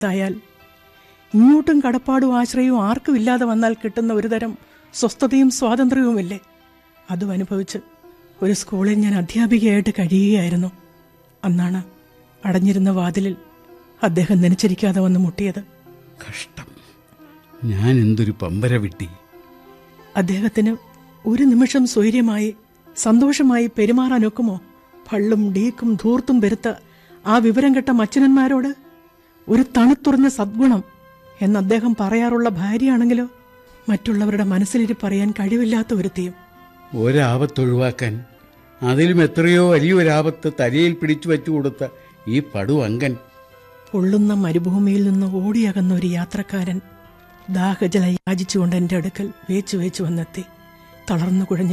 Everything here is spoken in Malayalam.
ആയാൽ ഇങ്ങോട്ടും കടപ്പാടും ആശ്രയവും ആർക്കും ഇല്ലാതെ വന്നാൽ കിട്ടുന്ന ഒരുതരം സ്വസ്ഥതയും സ്വാതന്ത്ര്യവുമില്ലേ അതും അനുഭവിച്ച് ഒരു സ്കൂളിൽ ഞാൻ അധ്യാപികയായിട്ട് കഴിയുകയായിരുന്നു അന്നാണ് അടഞ്ഞിരുന്ന വാതിലിൽ അദ്ദേഹം നനച്ചിരിക്കാതെ വന്ന് മുട്ടിയത് കഷ്ടം ഞാൻ എന്തൊരു പമ്പര വിട്ടി അദ്ദേഹത്തിന് ഒരു നിമിഷം സ്വൈര്യമായി സന്തോഷമായി പെരുമാറാനൊക്കുമോ പള്ളും ഡീക്കും ധൂർത്തും പെരുത്ത ആ വിവരം കെട്ട മച്ചനന്മാരോട് ഒരു തണുത്തുറഞ്ഞ സദ്ഗുണം എന്ന് അദ്ദേഹം പറയാറുള്ള ഭാര്യയാണെങ്കിലോ മറ്റുള്ളവരുടെ മനസ്സിലിരിപ്പറിയാൻ കഴിവില്ലാത്ത ഒരുത്തിയും ഒരാപത്തൊഴിവാക്കാൻ അതിലും എത്രയോ വലിയൊരാപത്ത് തലയിൽ പിടിച്ചു വച്ചു കൊടുത്ത ഈ പടു അങ്കൻ പൊള്ളുന്ന മരുഭൂമിയിൽ നിന്ന് ഓടിയകന്ന ഒരു യാത്രക്കാരൻ ദാഹജല യാചിച്ചുകൊണ്ട് എന്റെ അടുക്കൽ വേച്ചു വേച്ചു വന്നെത്തി തളർന്നു കുഴഞ്ഞ